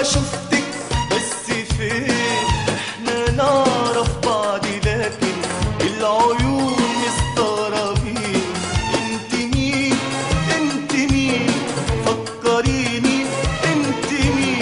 شفتك بس فين احنا نعرف بعض لكن العيون مستغربين انت مين انت مين فكريني انت مين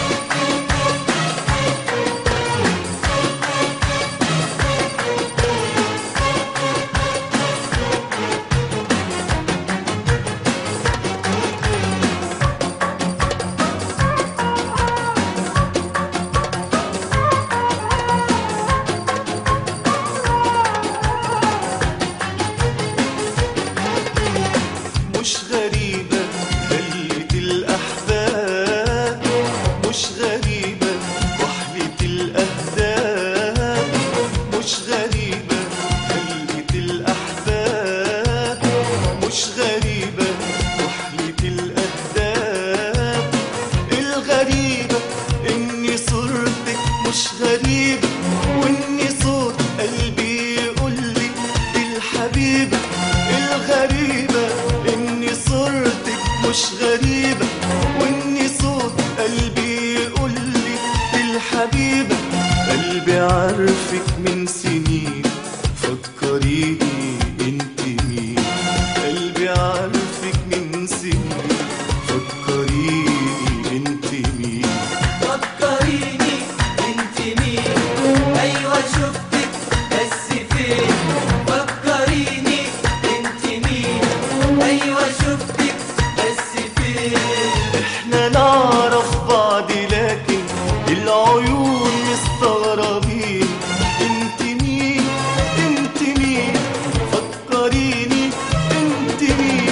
مش غريبة هلة الأحباب مش غريبة وحلة الأهداف مش غريبة هلة الأحباب مش غريبة وحلة الأهداف الغريبة إني صورتك مش غريبة وإني صوت قلبي يقولي الحبيبة الغريبة إني صورتك مش غريبة وإني صوت قلبي يقولي الحبيبة قلبي عارفك من سنين فكريني انت مين قلبي عارفك من سنين فكريني انت مين فكريني انت مين ايوه شفتك بس فين فكريني انت مين ايوه شفتك بس فين احنا نعرف بعض لكن العيون مستغربين انت مين انت مين فكريني انت مين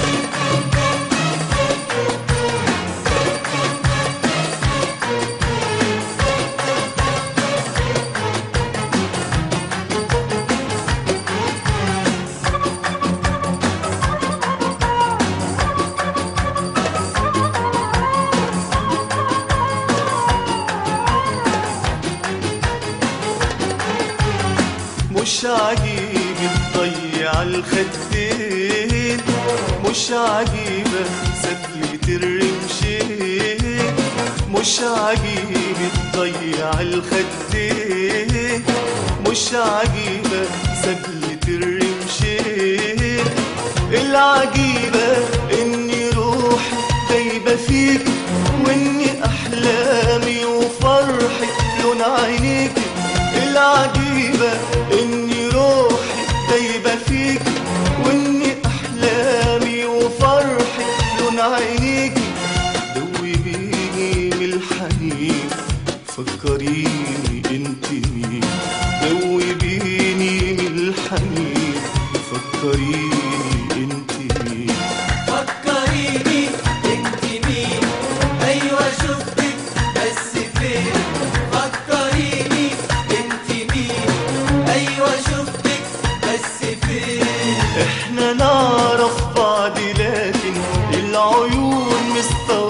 مش عجيب تضيع الخدين مش عجيبة سدلة الرمشين مش عجيب تضيع الخدين مش عجيبة سدلة الرمشين العجيبة إني روحي دايبة فيك وإني أحلامي وفرحي لون عينيك العجيبة إني روحي دايبة فيك وإني أحلامي وفرحي لون عينيك دوبيني من الحنين فكريني انت مين دوبيني من الحنين فكريني انت مين فكريني انت مين ايوه شفتك بس فين فكريني انت مين ايوه شفتك بس فين احنا نعرف بعض لكن العيون مستغربة